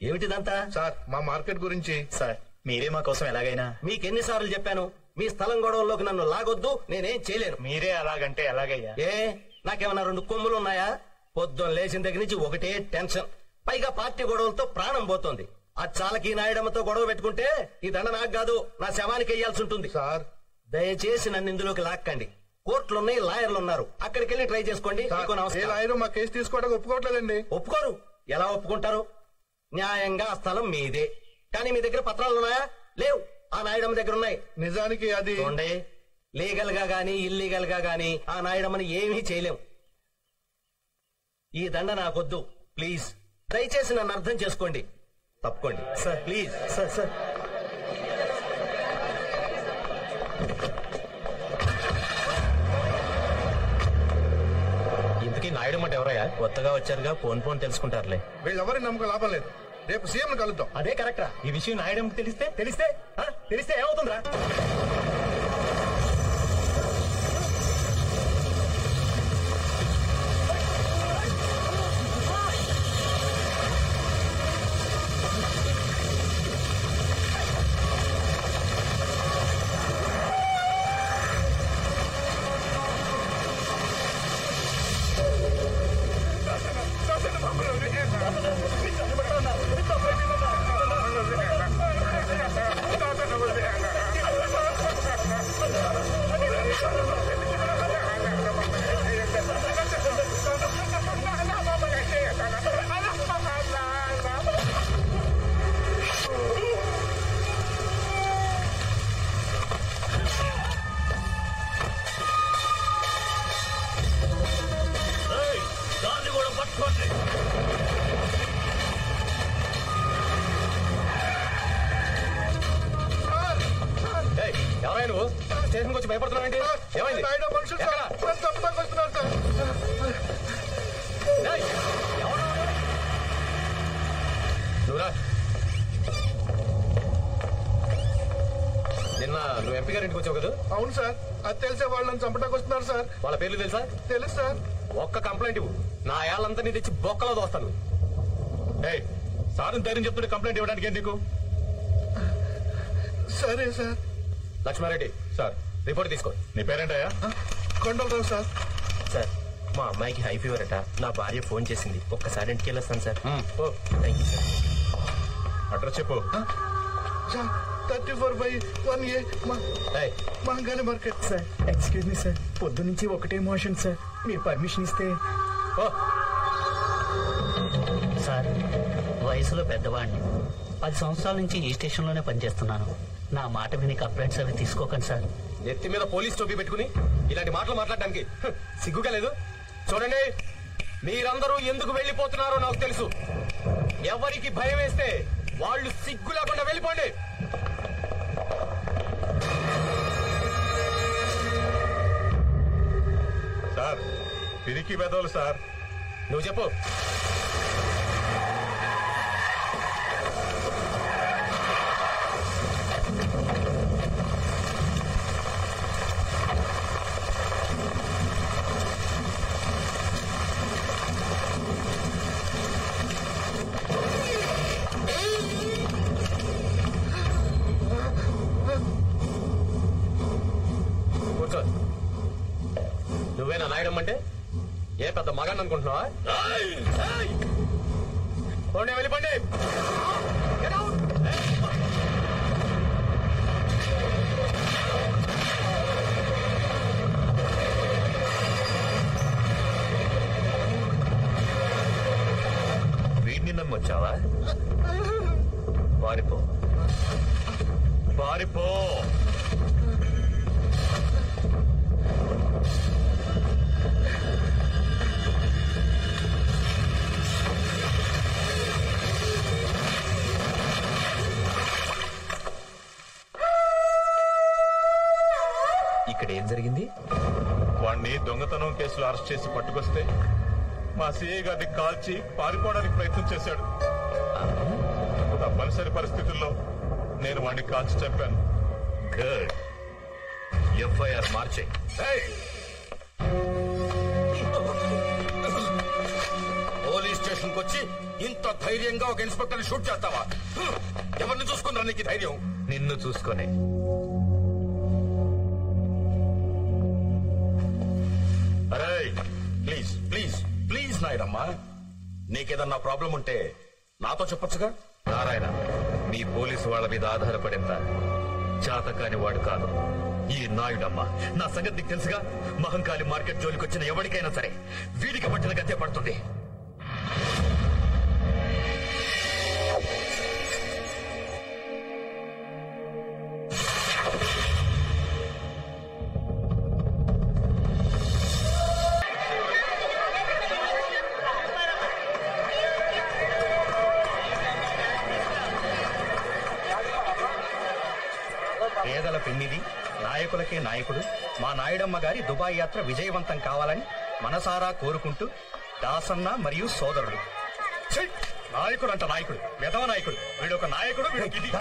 ఏమిటిదంతా సార్ మా మార్కెట్ గురించి సార్ మీరే మా కోసం ఎలాగైనా మీకెన్నిసార్లు చెప్పాను మీ స్థలం గొడవల్లోకి నన్ను లాగొద్దు నేనేం చేయలేను మీరే అలాగంటే ఎలాగయ్యా ఏ నాకేమన్నా రెండు కొమ్ములు ఉన్నాయా పొద్దున్న లేచిన దగ్గర నుంచి ఒకటే టెన్షన్ పైగా పార్టీ గొడవలతో ప్రాణం పోతోంది ఆ చాలకి నాయడమ్మతో గొడవ పెట్టుకుంటే ఈ దండ నాకు కాదు నా శవానికి వెయ్యాల్సి ఉంటుంది సార్ దయచేసి నన్ను ఇందులోకి లాక్కండి కోర్టులు ఉన్నాయి లాయర్లు ఉన్నారు అక్కడికి వెళ్ళి ట్రై చేసుకోండి సార్, మీకు ఏ నమస్కారం. లాయరు మా కేసు తీసుకోవడానికి ఒప్పుకోవట్లేదండి ఒప్పుకోరు ఎలా ఒప్పుకుంటారు న్యాయంగా ఆ స్థలం మీదే కానీ మీ దగ్గర పత్రాలు ఉన్నాయా లేవు ఆ నాయుడమ్మ దగ్గర ఉన్నాయి నిజానికి అది చూడండి లీగల్ గా గానీ ఇల్లీగల్ గా గానీ ఆ నాయుడమ్మని ఏమీ చేయలేం ఈ దండ నాకొద్దు ప్లీజ్ దయచేసి నన్ను అర్థం చేసుకోండి తప్పుకోండి సార్ ప్లీజ్ సార్ సార్ ఇంతకీ నాయుడు అంటే ఎవరయ్యా కొత్తగా వచ్చారుగా ఫోన్ ఫోన్ తెలుసుకుంటారులే వీళ్ళెవరి నమ్మకం లాభం లేదు రేపు సీఎం కలుద్దాం అదే కరెక్టరా ఈ విషయం నాయడంకి తెలిస్తే తెలిస్తే ఆ? తెలిస్తే ఏమవుతుందిరా దాన్ని కూడా పట్టుకోండి ఏయ్, ఎవరైనా నువ్వు స్టేషన్కి వచ్చి భయపడుతున్నావు ఏమైంది నాయుడు మనుషులు సార్ ఎక్కడ? నన్ను చంపడానికి వస్తున్నారు సార్ ఏయ్, ఎవరు? నువ్వురా నిన్న నువ్వు ఎంపీ గారి ఇంటికి వచ్చావు కదా అవును సార్ అది తెలిసే వాళ్ళు నన్ను చంపడానికి వస్తున్నారు సార్ వాళ్ళ పేర్లు తెలుసా తెలుసు సార్ ఒక్క కంప్లైంట్ ఇవ్వు నా ఏళ్ళంతా నీ తెచ్చి బొక్కలో దోస్తాను ఏయ్ సార్ ధైర్యం చెప్తుంటే కంప్లైంట్ ఇవ్వడానికి ఎందుకు సరే సార్ లక్ష్మారెడ్డి సార్ రిపోర్ట్ తీసుకో నీ పేరేంటయ్యా కొండలరావు సార్ సార్ మా అమ్మాయికి హై ఫీవర్ అట నా భార్య ఫోన్ చేసింది ఒక్కసారి ఇంటికి వెళ్ళొస్తాను sir oh thank you sir address చెప్పు sir thirty four by one A ఏయ్, Mahankali market sir excuse me sir పొద్దు నుంచి ఒకటే మోషన్ సార్ మీరు పర్మిషన్ ఇస్తే ఓ సార్ వయసులో పెద్దవాడిని పది సంవత్సరాల నుంచి ఈ స్టేషన్లోనే పనిచేస్తున్నాను నా మాట విని కంప్లైంట్స్ అవి తీసుకోకండి సార్ నెత్తి మీద పోలీస్ టోపీ పెట్టుకుని ఇలాంటి మాటలు మాట్లాడడానికి హ్, సిగ్గుగా లేదు చూడండి మీరందరూ ఎందుకు వెళ్ళిపోతున్నారో నాకు తెలుసు ఎవరికి భయం వేస్తే వాళ్ళు సిగ్గు లేకుండా వెళ్ళిపోండి సార్ పిరికి పెదవులు సార్ నువ్వు చెప్పు కూర్చో నువ్వేనా నాయడం అంటే ఏ పెద్ద మగాన్ని అనుకుంటున్నావా పోండి వెళ్ళిపోండి Get out! వీడిని నమ్మొచ్చావా పారిపో పారిపో ఇక్కడ ఏం జరిగింది వాణ్ణి దొంగతనం కేసులో అరెస్ట్ చేసి పట్టుకొస్తే మా సిఐ గారిని కాల్చి పారిపోవడానికి ప్రయత్నం చేశాడు తప్పనిసరి పరిస్థితుల్లో నేను వాణ్ణి కాల్చి చంపాను గుడ్ ఎఫ్ఐఆర్ మార్చే పోలీస్ స్టేషన్ స్టేషన్ కి వచ్చి ఇంత ధైర్యంగా ఒక ఇన్స్పెక్టర్ ని షూట్ చేస్తావా హ్మ్. ఎవరిని చూసుకుంటారా నీకు ఈ ధైర్యం నిన్ను చూసుకొని అరే ప్లీజ్ ప్లీజ్ ప్లీజ్ నాయుడమ్మా నీకేదన్నా ప్రాబ్లం ఉంటే నాతో చెప్పొచ్చుగా నారాయణ మీ పోలీసు వాళ్ళ మీద ఆధారపడేంత చాతకాని వాడు కాదు ఈ నాయుడమ్మ నా సంగతి నీకు తెలుసుగా మహంకాళి మార్కెట్ జోలికి వచ్చిన ఎవరికైనా సరే వీడికి పట్టిన గతే పడుతుంది పేదల పెన్నిది నాయకులకే నాయకుడు మా నాయుడమ్మ గారి దుబాయ్ యాత్ర విజయవంతం కావాలని మనసారా కోరుకుంటూ దాసన్న మరియు సోదరుడు ఛీ! నాయకుడు అంట నాయకుడు వెధవ నాయకుడు వీడు ఒక నాయకుడు వీడికి ఇది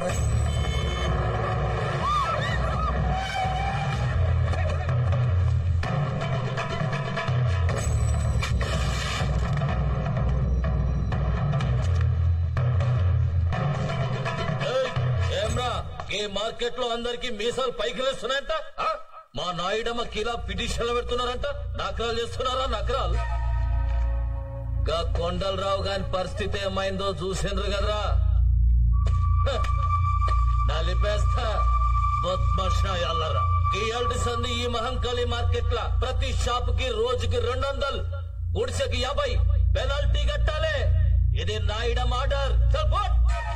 ఏమ్రా ఈ మార్కెట్ లో అందరికి మీసాలు పైకి లేస్తున్నాయంట ఆ? మా నాయుడమ్మ కిలా పిటిషన్లు పెడుతున్నారంట నకరాలు చేస్తున్నారా నకరాలు గా కొండలరావు గాని పరిస్థితి ఏమైందో చూసిండ్రు కదరా హ, నలిపేస్తా బొత్మషాయాలరా ఇయాల్టి సంది ఈ మహంకాళి మార్కెట్ లా ప్రతి షాప్ కి రోజుకి రెండు వందలు గుడిసెకి యాభై పెనాల్టీ కట్టాలి ఇది నాయుడమ్మ ఆర్డర్ చల్ పో.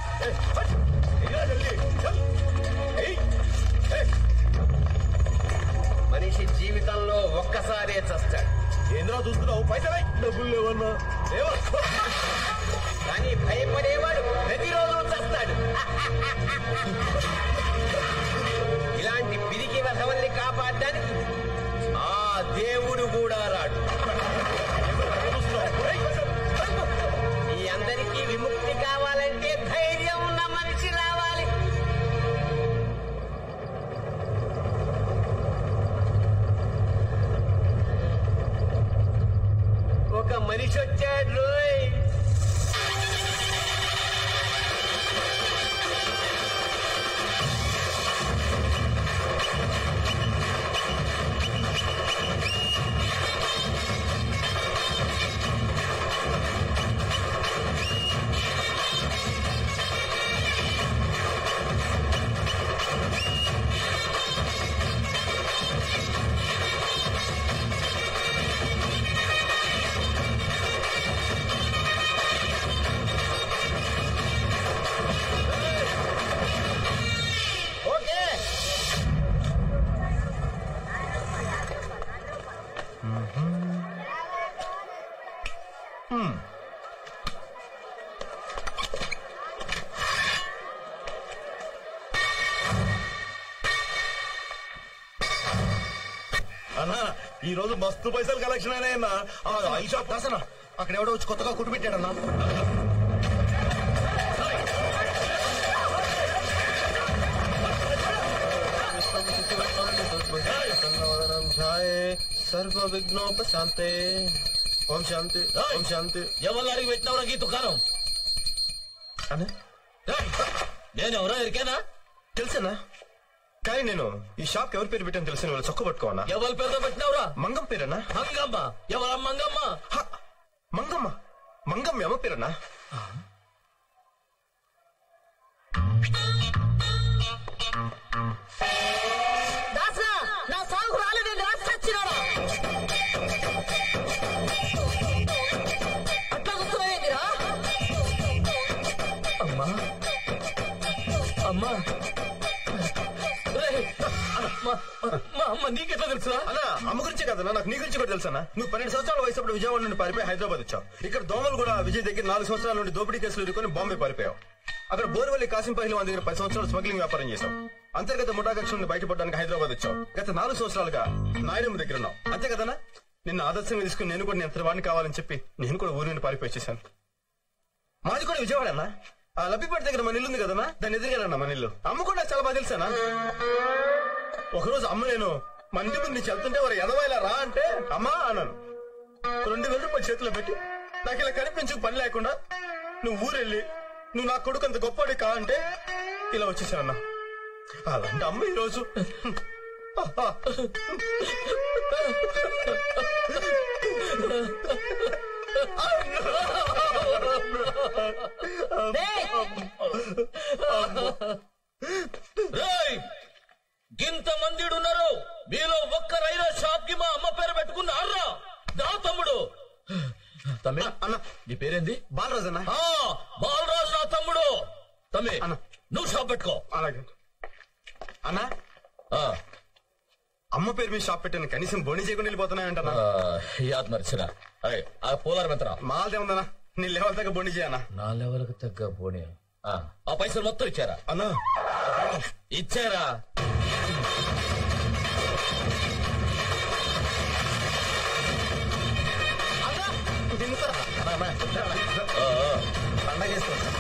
మనిషి జీవితంలో ఒక్కసారే చస్తాడు ఏంద్రా చూస్తున్నావు పైసలై డబ్బులు లేవన్నా లేవా కానీ భయపడేవాడు ప్రతిరోజు చస్తాడు ఇలాంటి పిరికి వ్యధవల్ని కాపాడడానికి ఆ దేవుడు కూడా రాడు ఈ అందరికీ విముక్తి కావాలంటే ధైర్యం ఉన్న మనిషి రావాలి ఒక మనిషి వచ్చాడు రోయ్ ఓకే అన్నా ఈ రోజు మస్తు పైసలు కలెక్షన్ అయినాయన్నా ఆ, ఈ షాప్ దాసనా అక్కడ ఎవడో వచ్చి కొత్తగా కుట్టు పెట్టాడన్నా సర్వ విఘ్నోపశాంతే ఓం శాంతి ఓం శాంతి ఎవరు అడిగి పెట్టినవరా ఈ దుకాణం ఏయ్, నేను ఎవరో ఎరికేనా తెలుసన్నా కానీ నేను ఈ షాప్ ఎవరి పేరు పెట్టాను తెలిసిన వాళ్ళు చొక్క పట్టుకోనా ఎవరి పేరుతో పెట్టినవరా మంగం పేరన్నా మంగమ్మ ఎవరా మంగమ్మ హ! మంగమ్మ మంగమ్మ ఎమ్మ పేరన్నా దాసా నా సాగు రాలేదండి రాసిచ్చినాడా అట్లా కూర్చున్నావేంటిరా అమ్మా అమ్మా రేయ్, మా మా అమ్మ నీకెట్లా తెలుసురా అన్నా అమ్మ గురించే కదన్నా నాకు నీ గురించి కూడా తెలుసా నువ్వు పన్నెండు సంవత్సరాల వయసు అప్పుడు విజయవాడ నుండి పారిపోయి హైదరాబాద్ వచ్చావు ఇక్కడ దోమలు కూడా విజయ్ దగ్గర నాలుగు సంవత్సరాల నుండి దోపిడీ కేసులు ఎదుర్కొని బాంబే పారిపోయావు అక్కడ బోర్వల్లి కాసిం పహిల్వాన్ దగ్గర పది సంవత్సరాలు స్మగ్లింగ్ వ్యాపారం చేశావు అంతర్గత ముఠాకక్ష నుండి బయటపడడానికి హైదరాబాద్ వచ్చావు గత నాలుగు సంవత్సరాలుగా నాయుడమ్మ దగ్గర ఉన్నావు అంతే కదనా నిన్ను ఆదర్శంగా తీసుకుని నేను కూడా నేను వాడిని కావాలని చెప్పి నేను కూడా ఊరి నుండి పారిపోయి వచ్చేసాను మాది కూడా విజయవాడ అన్న ఆ లబ్బిపేట దగ్గర మన ఇల్లు ఉంది కదనా దాన్ని ఎదురుగానన్నా మన ఇల్లు అమ్మ కూడా నాకు చాలా బాగా తెలుసానా ఒకరోజు అమ్మ నేను మన ఇంటి ముందు నుంచి వెళ్తుంటే వారు ఎదవాయిలా రా అంటే అమ్మా అన్నాను రెండు వేల రూపాయలు చేతిలో పెట్టి నాకు ఇలా కనిపించు పని లేకుండా నువ్వు ఊరెళ్ళి నువ్వు నా కొడుకు అంత గొప్పవాడి కా అంటే ఇలా వచ్చేసానన్నా అలాంటి అమ్మ ఈరోజు రేయ్ గింత మంది ఉన్నారు మీలో ఒక్కరైనా షాప్ కి మా అమ్మ పేరు పెట్టుకున్నారా దా తమ్ముడు తమ్మి అన్న నీ పేరేంది బాలరాజు అన్న ఆ, బాలరాజు నా తమ్ముడు తమ్మి అన్న. నువ్వు షాప్ పెట్టుకో అలాగే అన్న ఆ, అమ్మ పేరు మీద షాప్ పెట్టాను కనీసం బోని చేయకుండా వెళ్ళిపోతున్నాయంటన్నా ఆ, యాద్ మర్చిన అరే ఆ పోలారం ఎంతరా మాదే ఉందన్నా నీ లెవెల్ దగ్గర బోని చేయన్నా నా లెవెల్కి తగ్గ పోనీ ఆ, ఆ పైసలు మొత్తం ఇచ్చారా అన్నా ఇచ్చారా దింపుతారా? ఆ, ఆ. పండగ చేసుకో